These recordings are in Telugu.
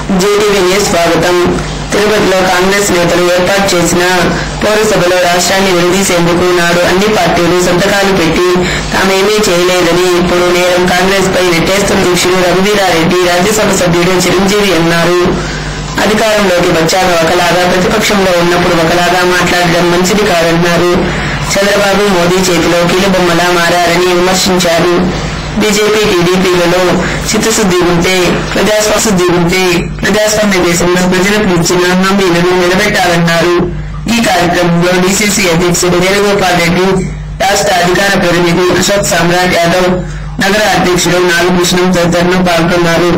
జేడీవీఏ స్వాగతం తిరుపతిలో కాంగ్రెస్ నేతలు ఏర్పాటు చేసిన పౌరసభలో రాష్ట్రాన్ని విడదీసేందుకు నాడు అన్ని పార్టీలు సంతకాలు పెట్టి తామేమీ చేయలేదని ఇప్పుడు నేరం కాంగ్రెస్ పై నెట్టేస్తున్న అధ్యక్షుడు రఘువీరారెడ్డి రాజ్యసభ సభ్యుడు చిరంజీవి అన్నారు అధికారంలోకి వచ్చాక ఒకలాగా ప్రతిపక్షంలో ఉన్నప్పుడు ఒకలాగా మాట్లాడడం మంచిది కాదన్నారు చంద్రబాబు మోదీ చేతిలో కీలుబొమ్మలా మారారని విమర్శించారు బీజేపీ టీడీపీలలో చిత్తశుద్ధి ఉంటే ప్రజాస్వాశుద్ధి ఉంటే ప్రజాస్వామ్య దేశంలో ప్రజలకు ఇచ్చిన హామీలను నిలబెట్టాలన్నారు ఈ కార్యక్రమంలో డీసీసీ అధ్యక్షుడు వేణుగోపాల్ రెడ్డి రాష్ట్ర అధికార ప్రతినిధి అశోక్ సామ్రాట్ యాదవ్ నగర అధ్యక్షుడు నాగభూషణం తదితరులు పాల్గొన్నారు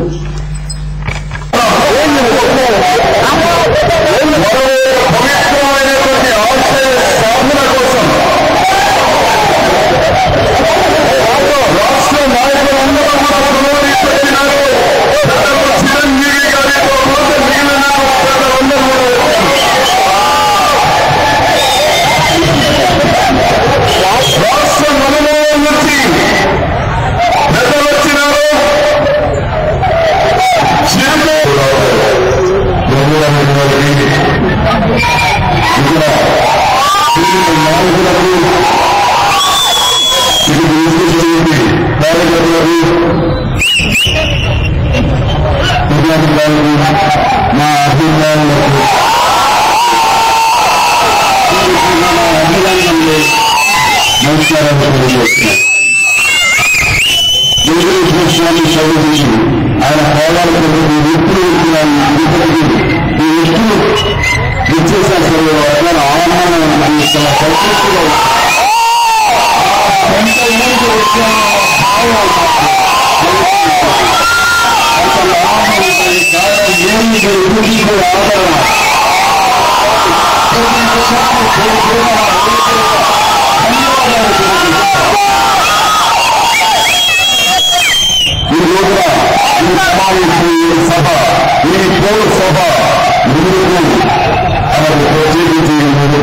పవిత్రమైనటువంటి ఆశయ సాధన కోసం రాష్ట్ర నాయకులందరూ కూడా పురోగతి పెట్టినారు దాదాపు చిరంజీవి గారితో పాటు మిగిలిన పెద్దలందరూ కూడా రాష్ట్ర నలుమూల నుంచి పెద్దలు వచ్చినారు మా అభిమానులకు నమస్కారం తెలియజేస్తున్నాను వెంకటేశ్వర స్వామి చదువుతుంది ఆయన పోరాడు ఎప్పుడు తిరుపతికి ఈ వ్యక్తులు విచ్చేశారు అట్లా అవమానం ఉంది. చాలా సంతృప్తిగా ఉంది. కొంతమంది వచ్చిన భావం అసలు ఆనందం ఉంటుంది. కారణం ఏమి ఎదుటి ఆదరణ ఈ రోజున ఈ సమావేశం ఈ సభ ఈ పౌర సభ ముందుకు మనకు ప్రత్యేకించి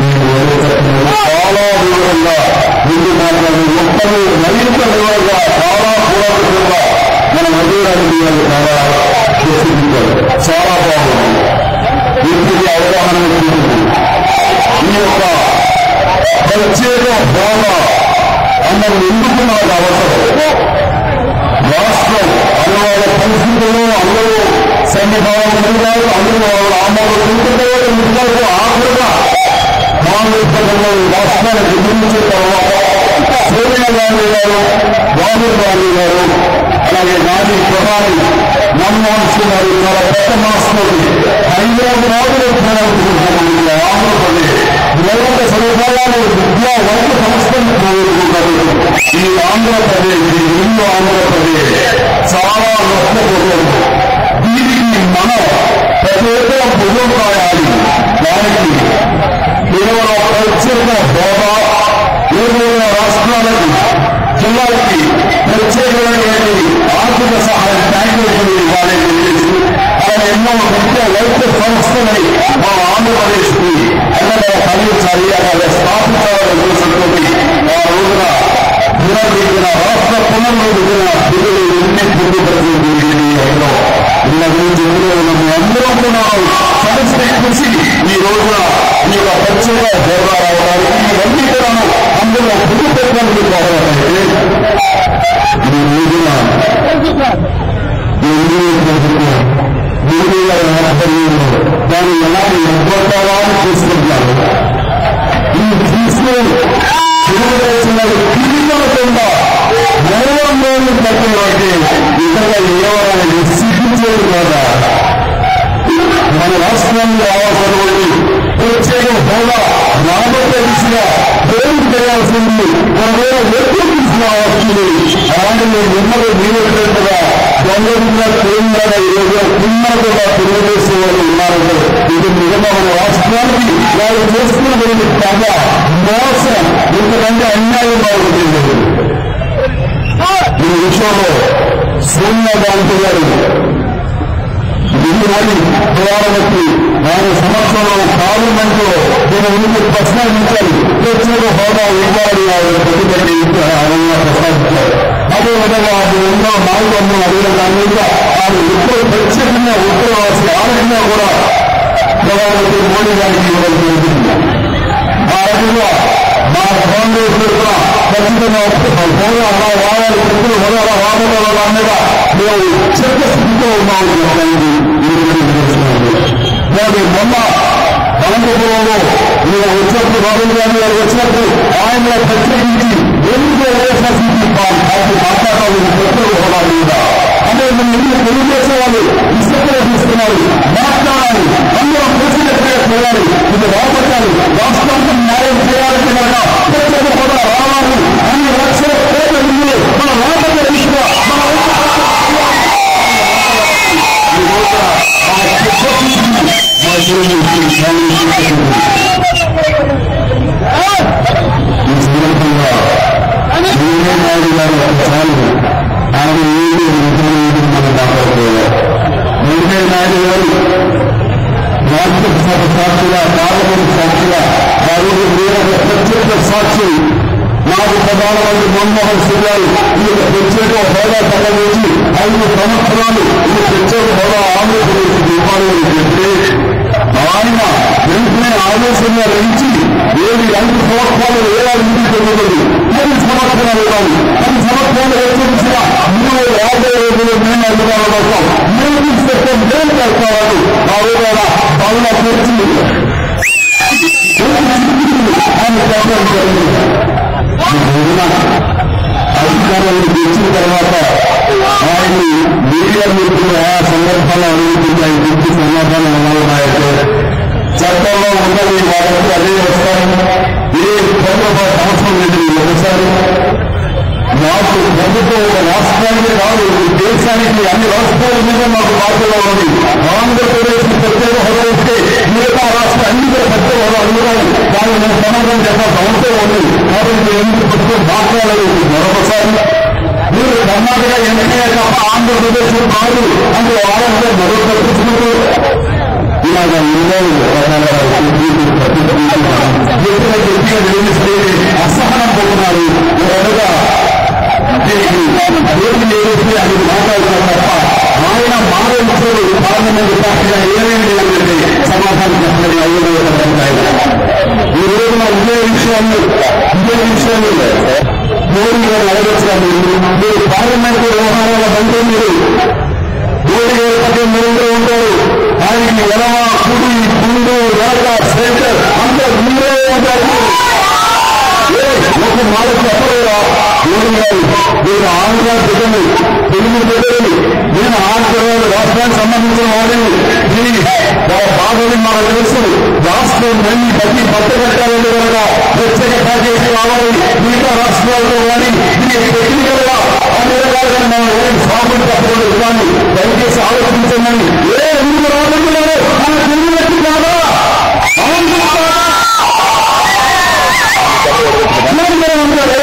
చాలా వివరంగా ముందు మాట్లాడి ఒక్కరు మరింత వివరంగా చాలా పూర్వకంగా మన మధురాన్ని చాలా ప్రసిద్ధించారు చాలా బాగుంది వీటికి అవగాహన ఉంటుంది ఈ యొక్క ప్రత్యేక హోదా అన్నది ఎందుకు మనకు అవసరం రాష్ట్రం అనువాద పరిస్థితుల్లో అందరూ సన్నిభావం ఉంటారు అందరూ వాళ్ళ ఆమోదం ఉంటుంటారు ఉంటారు ఆఖరుగా కాంగ్రెస్ ప్రభుత్వం రాష్ట్రానికి నిర్మించిన తర్వాత సోనియా గాంధీ గారు రాహుల్ గాంధీ గారు అలాగే మాజీ ప్రధాని మన్మోహన్ సింగ్ గారు చాలా పెద్ద మనసులో హైదరాబాద్లో పోరాడుకుంటున్నారు ఆంధ్రప్రదేశ్ మౌలిక సదుపాయాలు విద్యా వైద్య సంస్థలు కోరుకుంటారు ఈ ఆంధ్రప్రదేశ్ ఈ ఇల్లు ఆంధ్రప్రదేశ్ చాలా నష్టపోతుంది దీనికి మనం ప్రతి ఒక్కరూ భుజం కాయాలి దానికి కేవలం ప్రత్యేక హోదా ఏదైనా రాష్ట్రాలకు జిల్లాలకి ప్రత్యేకమైనటువంటి ఆర్థిక సహాయం బ్యాంకులకు ఇవ్వాలని చెప్పేసి అలా ఎన్నో విద్యా వైద్య సంస్థలని మా ఆంధ్రప్రదేశ్ కి ఎన్నో కలిగించాలి అలా స్థాపించాలని ఉద్దేశంతో ఆ రోజున పునర్విధిన రాష్ట్ర పునర్విధిన బిల్లులు ఎన్ని పొందుపరిచింది ఎన్నో ఇలా గురించి ఎందులో ఉన్నాము అందరం కూడా సమస్య కృషి ఈ రోజున ఈ యొక్క ప్రత్యేక హోదా రావడానికి ఇవన్నీ కూడా అందులో పొందుపరచడానికి కావాలంటే ఈ రోజున మూడు వేల ఎనభై ఏడు దాన్ని ఎలా ఎగ్గొట్టాలా అని చూసుకుంటున్నారు ఈ తీసుకుని తెలుగుదేశంలో తిరిగిపోకుండా మూలం రోజులు కట్టినటువంటి ఇతరుల ఏమైనా సిద్ధించేది కదా మన రాష్ట్రానికి రావాల్సినటువంటి ప్రత్యేక హోదా రాబట్టే దిశగా దేవుడు చేయాల్సింది ఒకవేళ ఎక్కువ తీసుకురావాల్సింది అలాంటి నేను నిమ్మలు నీరుగా దొంగలుగా తెలంగాణ ఈరోజు తిమ్మలుగా తెలుగుదేశం వాళ్ళు ఉన్నారంటే ఇది నిజంగా మన రాష్ట్రానికి వాళ్ళు చేసుకున్నటువంటి పెద్ద మోసం ఇంతకంటే అన్యాయం బాగుంటుంది ఈ విషయంలో సోనియా గాంధీ గారు ఢిల్లీ ప్రధానమంత్రి ఆయన సంవత్సరంలో పార్లమెంట్ లో దీని గురించి ప్రస్తావించాలి ప్రత్యేక హోదా ఇవ్వాలి ఆయన ప్రతిపక్ష ఆయన ప్రస్తావించారు అదేవిధంగా అది ఎన్నో నాలుగు వందల అడిగిన దాని మీద ఆయన ఎప్పుడు ప్రత్యేకంగా ఉత్తరవాసి ఆచరణ కూడా ప్రధానమంత్రి మోడీ గారికి ఇవ్వడం జరుగుతుంది ఆ రకంగా మా కాంగ్రెస్ తరఫున ఖచ్చితంగా హోదా అలా వాడాలి ప్రజలు హోదా అలా వాడడం వల్ల మీద మేము చెత్త స్థితిలో ఉన్నామని చెప్పడానికి మరి మొన్న అనంతపురంలో నేను వచ్చినప్పుడు రాహుల్ గాంధీ గారు వచ్చినప్పుడు ఆయన ప్రత్యేకించి ఎందుకు వైఎస్ఆర్సీపీ పార్టీ మాట్లాడాలని ప్రజలు హోదా మీద అంటే మనం ఎందుకు తెలుగుదేశం వాళ్ళు ఇష్టంగా తీసుకున్నారు మాట్లాడాలి అందరూ ప్రెసిడెంట్గా చేయాలి ఇది రాబట్టాలి రాష్ట్రానికి న్యాయం చేయాలంటే కనుక ప్రజలు కూడా రావాలి అన్ని లక్షల కోట్ల మంది మన రాబట్టే దిశగా మన ఈ సందర్భంగా చంద్రబాబు నాయుడు గారు ఒకసారి ఆయన ఏది విధానం మనం మాట్లాడుకోవాలి వెంకయ్య నాయుడు గారు రాజ్యసభ సాక్షిగా పార్లమెంట్ సాక్షిగా వారు ప్రత్యేక సాక్షి నాకు ప్రధానమంత్రి మన్మోహన్ సింగ్ గారు ఈ ప్రత్యేక హోదా సంబంధించి ఐదు సంవత్సరాలు ఈ ప్రత్యేక హోదా ఆంధ్రప్రదేశ్ ఇవ్వాలి అని చెప్తే ఆయన వెంటనే ఆలోచన నుంచి ఏది ఐదు సంవత్సరాలు వేలాది ఇంటికి తెలియదు పది సంవత్సరాలు ఇవ్వాలి పది సంవత్సరాలు వేసిన మూడు యాభై రోజులు మేము అధికారుల కోసం మేము తీసుకొస్తే మేము చేస్తామని ఆ రోజున బాగా తెచ్చి ఆయన చెప్పడం జరిగింది ఈ రోజున అధికారులను తెచ్చిన తర్వాత ఆయన్ని మీడియా మిత్రులు ఆ సందర్భాలు అడుగుతుంది ఆయన గురించి సమాధానం అవ్వాలంటే చట్టంలో ఉన్నది వాళ్ళకి అదే వస్తారు ఏ చంద్రబాబు అవసరం లేదు ఒకసారి నాకు ప్రభుత్వం ఒక రాష్ట్రానికి కాదు ఈ దేశానికి అన్ని రాష్ట్రాల మీద మాకు బాధ్యత ఉంది ఆంధ్రప్రదేశ్ ప్రత్యేక హోదా ఇస్తే మిగతా రాష్ట్ర అన్ని కూడా ప్రత్యేక హోదా అందుకోవాలి దాన్ని నేను సమాధానం చెప్పాల్సిన అవసరం ఉంది కాబట్టి ఎందుకు ప్రభుత్వం మాట్లాడలేదు మరొకసారి మీరు కర్ణాటక ఎంపీ తప్ప ఆంధ్రప్రదేశ్ కాదు అంటే వాళ్ళంటే మరో ప్రకటించుకుంటూ ఇలాగ ఎన్నో ఎప్పుడైతే గట్టిగా నిర్మిస్తే అసహనం పొందుతున్నారు ఎడగా దీనికి దేవుని ఏదైతే అది మాట్లాడుతున్నారు తప్ప ఆయన మానవుడు పార్లమెంట్ పార్టీగా ఏమేమి అంటే సమాధానం చెప్పండి అయ్యో ఈ రోజున ఇదే విషయాన్ని ఇదే విషయాన్ని మోడీ గారు అడగచ్చారు మీరు పార్లమెంట్ వ్యవహారాల బండి మీరు మోడీ గారి పట్ల మీరందరూ ఉంటారు ఆయనకి ఎలవ కుడి గుండు రేఖ సెంటర్ అందరూ మీరే ఉంటారు ఒక మాట చెప్పలేరా మోడీ గారు మీరు ఆంధ్ర బిడ్డలు తెలుగు బిడ్డలు నేను ఆంధ్ర రాష్ట్రానికి సంబంధించిన వాడిని దీని బాధని మనకు తెలుసు రాష్ట్రం మళ్ళీ ప్రతి పట్ట కట్టాలంటే కనుక ప్రత్యేక ప్యాకేజీ రావాలి మిగతా రాష్ట్రాల్లో కానీ దీనికి టెక్నికల్ గా అన్ని రకాలుగా మనం ఏం సాగులు తప్పకుండా ఇవ్వాలి దయచేసి ఆలోచించండి ఏ ఎందుకు రాబోతున్నారు మన తెలుగు వ్యక్తి కాదా ఆంధ్ర కాదా అలాగే ఉంటారే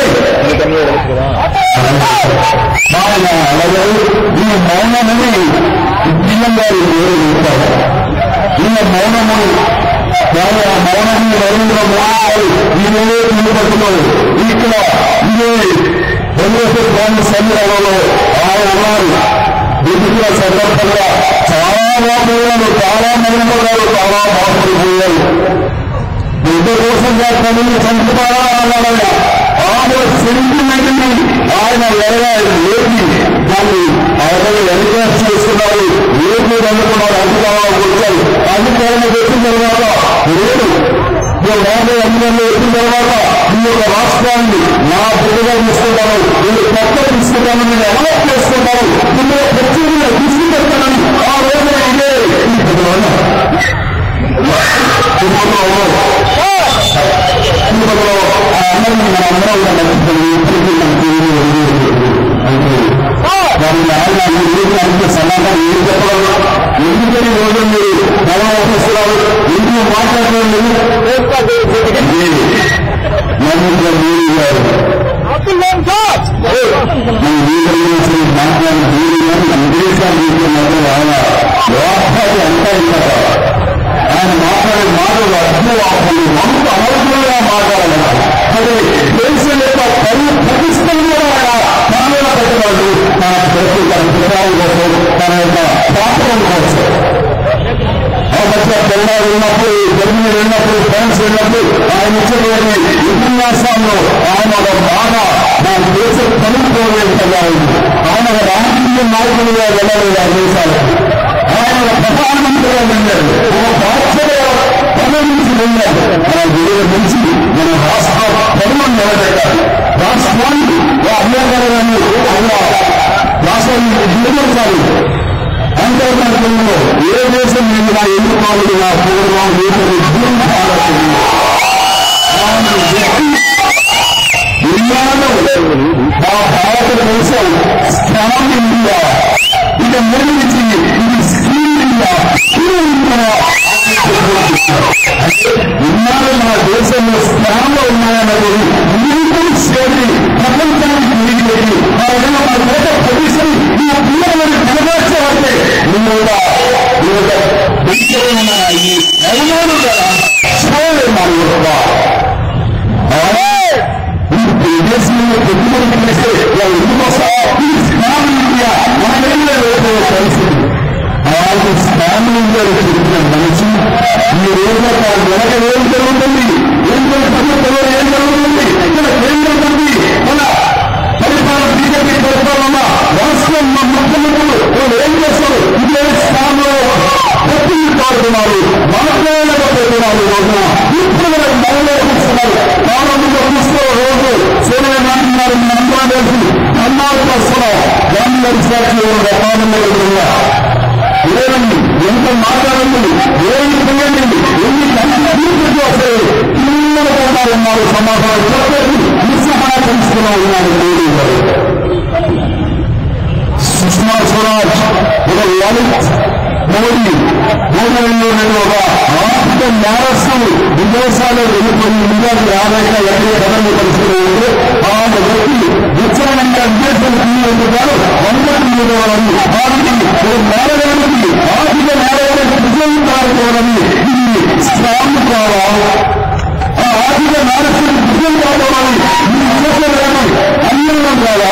ఆయన అలాగే ఈ మౌనమని ఉద్యమం గారు వేరు ఉంటారు ఈ మౌనము వారి ఆ మౌనము నరేంద్ర మోడీ గారు ఈరోజు నిలబడుతున్నారు ఇక్కడ ఇదే కాంగ్రెస్ కాంగ్రెస్ సంఘాలలో ఆయన అన్నారు ఎన్నికల సందర్భంగా చాలా పోయారు చాలా మౌనమయ్యారు చాలా బాధపడిపోయారు బిడ్డ కోసంగా పనులు చంపుతారా అన్నాడు ఆయన సెంటిమెంట్ ని ఆయన ఎరగా లేపి దాన్ని ఆయన ఎన్కరేజ్ చేస్తున్నారు ఏపీ అందుకున్నారు అధికారంలో వచ్చారు అధికారంలో వచ్చిన తర్వాత లేదు నేను రాబోయే అధికారంలో వచ్చిన తర్వాత ఈ యొక్క రాష్ట్రాన్ని నా బిడ్డగా తీసుకుంటాను నేను కొత్త తీసుకుంటాను నేను ఎలా చేసుకుంటాను ఇందులో ప్రత్యేకంగా తీసుకుంటానని ఆ రోజున ఇదే ఈ ప్రజలు కుటుంబంలో ఆ అందరినీ మన అందరం కూడా నచ్చుతుంది ఇప్పటికీ మనకి ఏమీ తెలియదు. అయితే వారి ఆయన నిరూపణానికి సమాధానం ఏం చెప్పడం ఎందుకని రోజు మీరు ఎలా వస్తున్నారు ఎందుకు మాట్లాడలేదు నరేంద్ర మోడీ గారు మన లీడర్ గురించి మాట్లాడిన మోడీ గారు మన విదేశాలు మాత్రం ఆయన వ్యవహారాలు అంతా ఇంత ఆయన మాట్లాడే మాటలు అర్థం అవ్వాలి అంత అనవసరంగా మాట్లాడాలి అది దేశం యొక్క పరి ప్రతిష్టం కూడా ఆయన ప్రాణాలు పెట్టగలడు తన ప్రతి తన పిల్లల కోసం తన యొక్క పాత్రం కోసం కెనడా వెళ్ళినప్పుడు జర్మనీ వెళ్ళినప్పుడు ఫ్రాన్స్ వెళ్ళినప్పుడు ఆయన ఇచ్చినటువంటి ఉపన్యాసాల్లో ఆయన ఒక బాగా నా దేశ కనుక్కోలేదు కదా ఆయన ఒక రాజకీయ నాయకులుగా వెళ్ళలేదు ఆ దేశాలు ఆయన ఒక ప్రధానమంత్రిగా వెళ్ళారు ఒక బాధ్యత పదవించి వెళ్ళారు మన విలువ నుంచి మన రాష్ట్ర పనులను నిలబెట్టారు రాష్ట్రాన్ని అభ్యంతరాన్ని అలా రాష్ట్రాన్ని విడుదలసారి అంతర్గతంలో ఏ దేశం మీద నా ఎన్నుకోవాలి నా పూర్వం వీటిని ఇండియాలో మా భారతదేశం స్ట్రాంగ్ ఇండియా ఇక నిర్మించి ఇది స్కీమ్ ఇండియా స్కీమ్ ఇండియా ఇన్నాళ్ళు మన దేశంలో స్ట్రాంగ్ ఉన్నాయన్నది లీగల్ స్టేట్ ప్రపంచానికి తెలియలేదు మన ఏదైనా మన దేశ పొజిషన్ ఈ పిల్లలను కనబరచాలంటే మీరు ఈ నెలలు చూడలేదు మన యొక్క విదేశంలో పెట్టుబడి చేస్తే వాళ్ళు ఎందుకు వస్తారు స్నానం ఇండియా మనకెళ్ళే పరిస్థితి అలాంటి స్నానం ఇండియా చెప్పిన మనిషి ఈ రోజు వెనక ఏం జరుగుతుంది ఏం జరుగుతుందో ఏం జరుగుతుంది ఇక్కడ కేంద్రం ఉంది మన పరిపాలన బీజేపీ పరిపాలన రాష్ట్రం మా ముఖ్యమంత్రులు వాళ్ళు ఏం చేస్తారు ఇదే స్థానంలో ప్రతిని పాడుతున్నారు మాట్లాడకపోతున్నారు రోజున ఇప్పుడు మహిళలు చూస్తున్నారు పార్లమెంట్లో చూస్తూ రోజు సోనియా గాంధీ గారు మనందరం కలిసి అన్నారు వస్తున్నాం గాంధీ గారి స్టాచ్యూ పార్లమెంట్లో ఏమండి ఎంత మాట్లాడండి ఏమి చేయండి ఎన్ని కనీసం వస్తాయి పిల్లలు కూడా ఉన్నారు సమాధానం చెప్పేది నిస్సహాయ పరిస్థితిలో ఉన్నారు మోడీ గారు సుష్మా స్వరాజ్ ఒక లలిత్ మోడీ మోడీలో నేను ఒక ఆర్థిక నేరస్తులు విదేశాల్లో వెళ్ళిపోయి ఇండియాకి రాలేక ఎక్కడికి కదలని పరిస్థితి ఉంది ఆ వ్యక్తి విచారణంగా విదేశాలు తీసుకుంటారు వంద మీద వారికి ఒక నేరగానికి ఆర్థిక నేరగానికి విజయం కాకపోవడని ఇది స్ట్రాంగ్ కావాలి ఆ ఆర్థిక నేరస్తులు విజయం కావాలని ఈ చేసేదాన్ని అన్యాయం కావాలి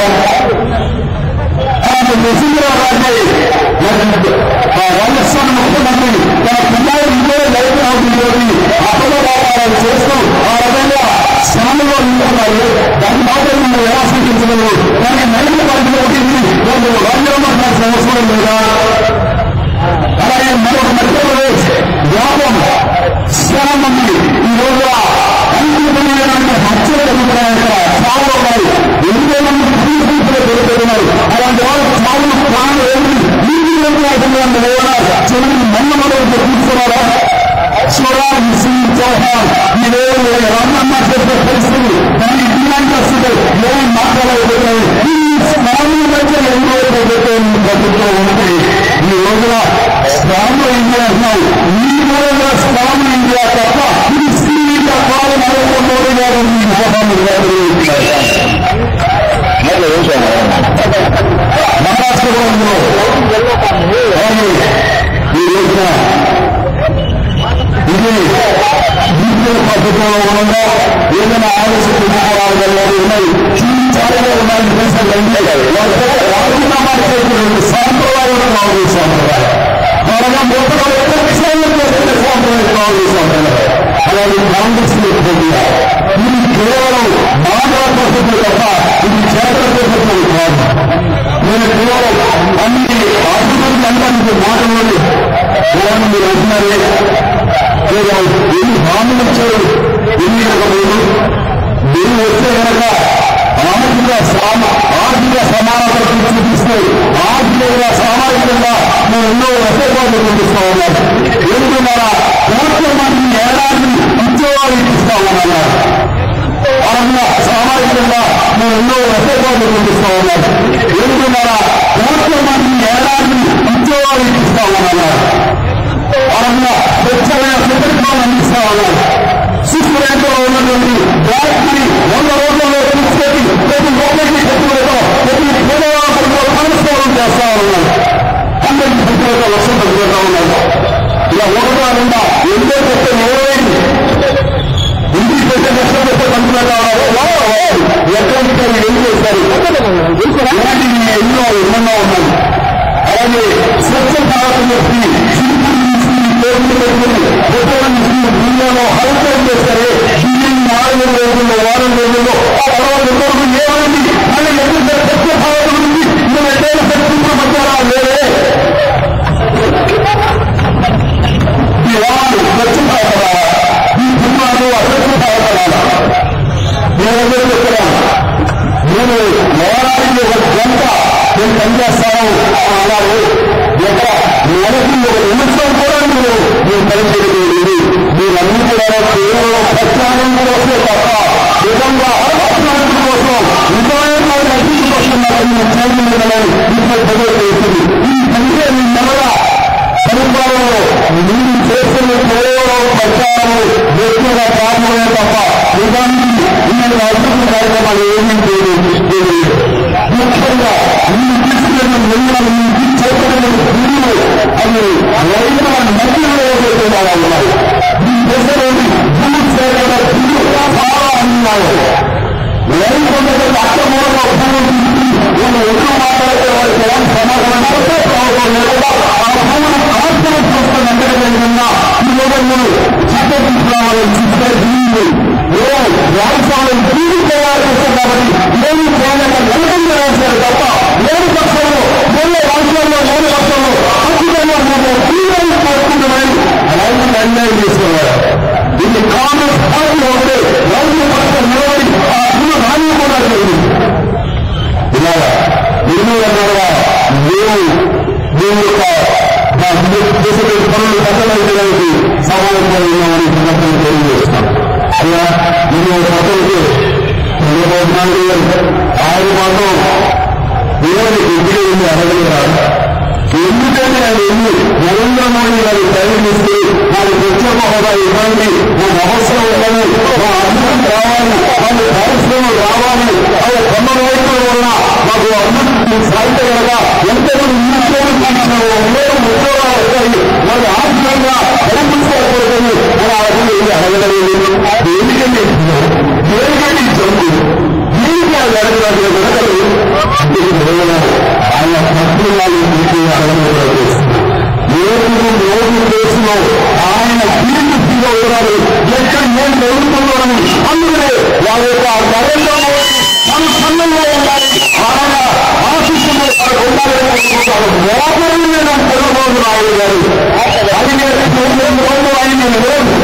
ఆయన నరసింహరావు ఆ రాజస్థాన్ ముఖ్యమంత్రి తన పిల్లలు ఇంట్లో లైఫ్ అవుతుంది అపద వ్యాపారాలు చేస్తూ ఆ రకంగా శ్రమలో ఉంటున్నారు దాని మాత్రం మనం ఎలా సూచించగలరు దానికి నైతిక పరిధిలో ఉంటుంది వాళ్ళు రాజీనామా చేయాల్సిన అవసరం లేదా అలాగే మరొక మధ్యప్రదేశ్ గ్రామం చాలా మంది ఈ రోజు అన్ని హత్యలు జరుగుతున్నాయి చాలా ఉన్నాయి ఎంతో మంది పోలీసులు దొరుకుతున్నారు అలాంటి వాళ్ళు చాలా ప్రాణాలు ఏమి నీటి అవుతుందని లేదా చివరికి మన్న మొదలు తీసుకున్నారా స్వరాజ్ సింగ్ చౌహాన్ ఈ రోజు రామన్న చెప్పే పరిస్థితి దానికి డిమాండ్ వస్తుంది ఏమి మాట్లాడలేదు ఈ స్వామి మధ్య ఎన్నో ప్రభుత్వం ఉంటే ఈ రోజున స్వామి ఇండియా అన్నాయి ఈ రోజున స్వామి ఇండియా తప్ప ఇది శ్రీ ఇండియా కాదు నరేంద్ర మోడీ గారు ఈ మోహన్ గారు మహారాష్ట్రంలో అలాగే ఈ రోజున ఇది బీపీఎల్ పద్ధతిలో ఉండగా ఏదైనా ఆలోచన తీసుకోవాలి వెళ్ళాలి ఉన్నాయి చాలా ఉన్నాయి దేశాలు ఉంటాయి రాజీనామా చేసిన సాంప్రదాయం కాంగ్రెస్ సాంప్రదాయం అలాగే మొత్తం ఎక్కువ విషయాలు చేసిన సాంప్రదాయం కాంగ్రెస్ సాంప్రదాయం అలాగే కాంగ్రెస్ ఇది కేవలం మానవ పద్ధతులు తప్ప ఇది చేతల పద్ధతులు కాదు నేను కేవలం అన్ని ఆర్థిక అందరికీ మాటలు కేవలం మీరు అంటున్నారే కేవలం ఎన్ని హామీలు ఇచ్చారు ఎన్ని రకములు మీరు వస్తే కనుక ఆర్థిక సామ ఆర్థిక సమానత చూపిస్తే ఆర్థికంగా సామాజికంగా మేము ఎన్నో రసపాట్లు చూపిస్తా ఉన్నారు ఎందుకున్నారా కోట్ల మంది ఏడాది ఉద్యోగాలు ఇప్పిస్తా ఉన్నారు పరంగా సామాజికంగా మేము ఎన్నో రసపాట్లు చూపిస్తా ఉన్నారు ఎందుకున్నారా కోట్ల మంది ఏడాది ఉద్యోగాలు ఇప్పిస్తా ఉన్నారు పరంగా స్వచ్ఛమైన సుపరిపాలన అందిస్తా ఉన్నారు శిశురేఖలో ఉన్నటువంటి గాయత్రి వంద రోజుల్లో తీసుకెళ్లి ప్రతి ఒక్కరికి పెట్టుబడితో ప్రతి పేదవాళ్ళలో సంస్కారం చేస్తా ఉన్నారు అందరికి పెట్టుబడితో వర్షం పెట్టుకుంటా ఉన్నారు ఇలా ఒకటా రెండా ఎంతో పెద్ద ఏమైంది ఇంటికి పెట్టే కష్టం పెట్టే పంచుకుంటా ఉన్నారు ఎక్కడికి ఏం చేస్తారు ఇలాంటివి ఎన్నో ఎన్నో ఉన్నాయి అలాగే స్వచ్ఛ భారత్ చెప్పి పేర్లు పెట్టుకుని మళ్ళీ ఎందుకు సత్య భావం గురించి నువ్వు ఎక్కడైనా సత్యంలో వచ్చారా లేదే ఈ వాడు సత్య భావపడాలా ఈ సినిమాలు అసత్య భావపడాలా నేను చెప్తున్నాను నేను నేరానికి ఒక గంట నేను పనిచేస్తాను అన్నారు ఎక్కడ నెలకి ఒక నిమిషం కూడా మీరు మీరు పనిచేయలేదు మీరన్నీ కూడా కేవలం ప్రచారం కోసమే తప్ప నిజంగా ఆత్మహత్య కోసం నిజమైన అభివృద్ధి కోసం మాత్రం చేయగలగలని ఇంట్లో ప్రజలు చేసింది ఈ సంఖ్య మీ నెలగా పరిపాలనలో మీరు చేస్తున్న కేవలం ప్రచారం వ్యక్తిగా కారణమే తప్ప నిజానికి ఇన్ని అభివృద్ధి కార్యక్రమాలు ఏమీ చేయలేదు ముఖ్యంగా ఈ తీసుకున్న నిర్ణయాలు ఈ చేపట్టిన గురువులు అవి రైతుల మధ్యలో చేస్తున్నారు ఉన్నాయి ఈ దశలోని భూ సేకరణ గురువు చాలా అన్నారు రైతులకు అక్రమంగా భూములు తీసుకుని వాళ్ళు ఎదురు మాట్లాడితే వారికి ఎలాంటి సమాధానం అయితే లేకుండా ఆ భూములు ఆస్తులు చూస్తున్న విధంగా ఈ రోజులు చట్ట తీసుకురావాలని చూస్తే దీన్ని రాజస్వామి దీన్ని తయారు చేశారు కాబట్టి ఏమి చేయాలంటే నమ్మకంగా రాశారు తప్ప లేని పక్షంలో వేరే రాష్ట్రాల్లో లేని పక్షంలో ఖచ్చితంగా మేము తీవ్రంగా కోరుకుంటున్నామని రైతులు అన్యాయం చేసేవారు దీన్ని కాంగ్రెస్ పార్టీలో ఉంటే రైతు పక్షం నిలబడి ఆ భూమి హాని కూడా జరిగింది ఇలాగా నిర్మూలనగా మేము మేము యొక్క దేశంలో పనులు పట్టడానికి సమావేశంగా ఉన్నామని సందర్భంగా తెలియజేస్తాం అయ్యా నేను పక్కనికి ఆయన మాత్రం దేవుని ఎదురు వెళ్ళి అడగలేరా ఎందుకంటే ఆయన వెళ్ళి నరేంద్ర మోడీ గారు ప్రయత్నిస్తే వారి ప్రత్యేక హోదా ఇవ్వండి మా అవసరం ఉందని మా అందరం రావాలి వాళ్ళ పరిశ్రమలు రావాలి వాళ్ళ కొన్న రైతుల వల్ల మాకు అందరికీ సాధించ కనుక ఎంతమంది ఉద్యోగం ఉద్యోగాలు వస్తాయి వాళ్ళు ఆర్థికంగా కనిపించకపోతుంది అని ఆ రకంగా వెళ్ళి అడగలేదు దేనికండి దేనికండి జంపు దీనికి ఆ జరగలేదు జరగలేదు ఆయన తప్పులు అడగలేదు ఏడుగు రోజు కేసులో ఆయన తీర్పు తీయవుతారు ఎక్కడ ఏం జరుగుతుందని అందుకనే వాళ్ళ యొక్క నరేంద్ర మోడీ తన సన్నంలో ఉండాలి ఆయన ఆశిస్తున్న ఉండాలని కోరుకుంటారు మోపరం మీద చంద్రబాబు నాయుడు గారు అది నేను రోజు ఆయన నేను లేదు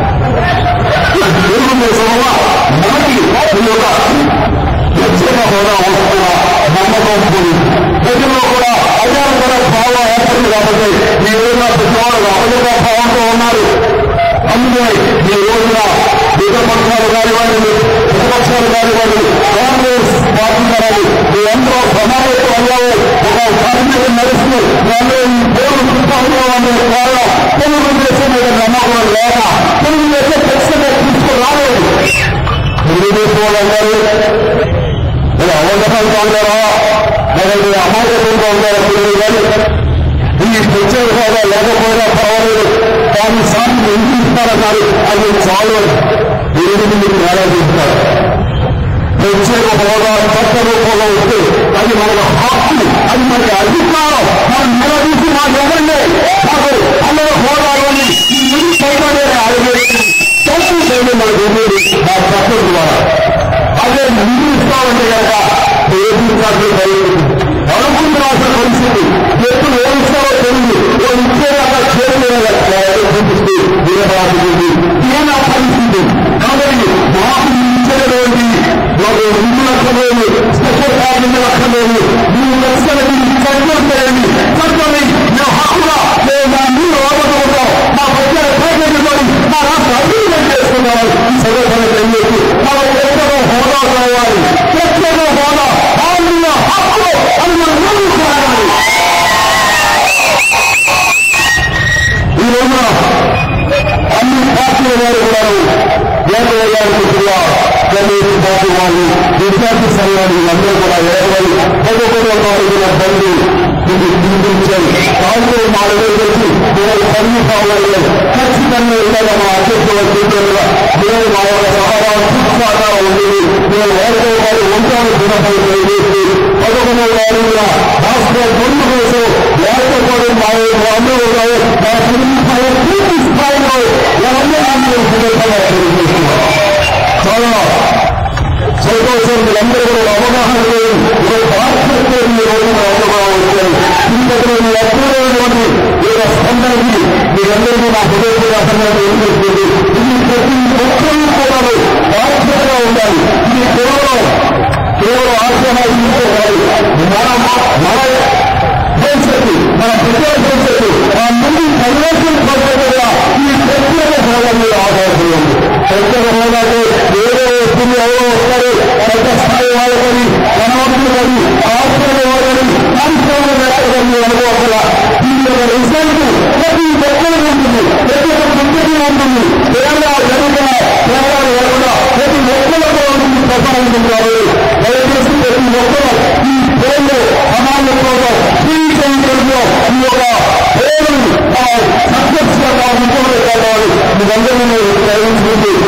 తెలుగుదేశంలో మనకి ఈ యొక్క ప్రత్యేక హోదా వస్తున్న నమ్మకం పోయింది ప్రజల్లో కూడా అధికార భావం ఏర్పడింది కాబట్టి ఈ రోజున ప్రతివారు అపజత భావంతో ఉన్నారు అందుకే ఈ రోజున మిగపక్షాలు కానివ్వండి ప్రతిపక్షాలు కానివ్వండి కాంగ్రెస్ పార్టీ కానీ మీరందరూ సమావేశం అయ్యావు ఒక కార్యక్రమం నడుస్తూ వాళ్ళు ఈ పేరు కృష్ణంలో ఉండే కారణం తెలుగుదేశం మీద నమ్మకం లేక తెలుగుదేశం ఖచ్చితంగా తీసుకురాలేదు తెలుగుదేశం వాళ్ళందరూ ఇలా అవసరాలు ఉన్నారా లేదంటే అమాయకంగా ఉన్నారా తెలియదు కానీ ఈ ప్రత్యేక హోదా లేకపోయినా పర్వాలేదు కానీ సార్లు ఎందుకు ఇస్తారన్నారు అది చాలు ఎనిమిది మీకు నేల తీస్తారు ప్రత్యేక హోదా చట్ట రూపంలో వస్తే అది మనకు హక్కు అది మనకి అధికారం మనం నిలదీసి మాకు ఎవరండి మాకు అందరూ హోదాలోని ఈ ముందు పైపడే ఆయుర్వేది చట్టం చేయడం మనకు ఉండేది ఆ చట్టం ద్వారా అదే ముందు ఇస్తామంటే కనుక ఏపీ కార్డు అనుకుంటున్న రాష్ట్ర పరిస్థితి ఎప్పుడు ఏం ఇస్తారో తెలియదు ఓ ఇచ్చేదాకా చేరుతుంది వీరబాబుతుంది ఏం ఆ పరిస్థితి కాబట్టి మాకు ఇచ్చేటువంటి మాకు ఇల్లు లక్షలేదు స్పెషల్ కార్డు లక్షలేదు మూడు లక్షలకి చట్టం చేయండి చట్టం మేము హక్కుగా మేము మా నీళ్ళు వాడుకుంటాం మా ప్రజల ప్యాకేజీలోని మా రాష్ట్ర అభివృద్ధి చేసుకున్నారు ఈ సందర్భంగా తెలియదు మాకు ప్రత్యేక హోదా కావాలి ప్రత్యేక హోదా ఆంధ్ర హక్కు అని మనం నమ్ముకోవాలి ఈ రోజున అన్ని పార్టీల వారు కూడా వేరే గారికి కూడా కమ్యూనిస్ట్ పార్టీ వాళ్ళు విద్యార్థి సంఘాలు వీళ్ళందరూ కూడా ఏర్పడి పదకొండు నాలుగుల బండి ఇది దింపించారు కాంగ్రెస్ మాడవే చేసి మీరు పన్ను కావాలి ఖచ్చితంగా ఇలాగ మా అధ్యక్షుల సూచనగా మీరు మా యొక్క సహకారం సహకారం ఉండేది నేను వేరే వారు ఉంటాను గుణపై చేసి పదకొండు నాలుగుల రాష్ట్ర ముందు కోసం లేకపోతే మా యొక్క అందరూ ఉన్నాయి మా స్థాయి పూర్తి స్థాయిలో ఎవరందరూ అందరూ సందర్భంగా తెలియజేస్తున్నారు చాలా సంతోషం మీరందరూ కూడా అవగాహన లేదు భారతదేశంలో ఈ రోజున అవగాహన వచ్చారు తిరుపతిలో మీ అద్భుతమైనటువంటి ఈ యొక్క స్పందనకి మీరందరికీ నా హృదయపూర్వకంగా తెలియజేస్తుంది ఇది ప్రతి ఒక్కరూ కూడా బాధ్యతగా ఉండాలి ఇది కేవలం కేవలం ఆశ్రమాలు కాదు మన మన భవిష్యత్తు మన ప్రజల భవిష్యత్తు మన ముందు జనరేషన్ భవిష్యత్తుగా ఈ ప్రత్యేక హోదా మీద ఆధారపడి ఉంది ప్రత్యేక హోదాకు ఏదో వస్తుంది ఎవరో వస్తారు పెద్ద స్థాయి వాళ్ళని ధనవంతులు కానీ ఆస్తులు వాళ్ళని పారిశ్రామికవేత్తలు అనుకోవాల దీని యొక్క రిజల్ట్ ప్రతి ఒక్కరికి ఉంటుంది ప్రతి ఒక్క వ్యక్తికి ఉంటుంది కేరళ జరుగుతున్న కేరళ లేకుండా ప్రతి ఒక్కరిలో ఉంటుంది ప్రసారం కాదు దయచేసి ప్రతి ఒక్కరూ ఈ పేరు సమాజంలో స్త్రీ కేంద్రంలో ఈ యొక్క పేరు సక్సెస్ గా కావాలి మీరందరూ ప్రయోగించుకుంటే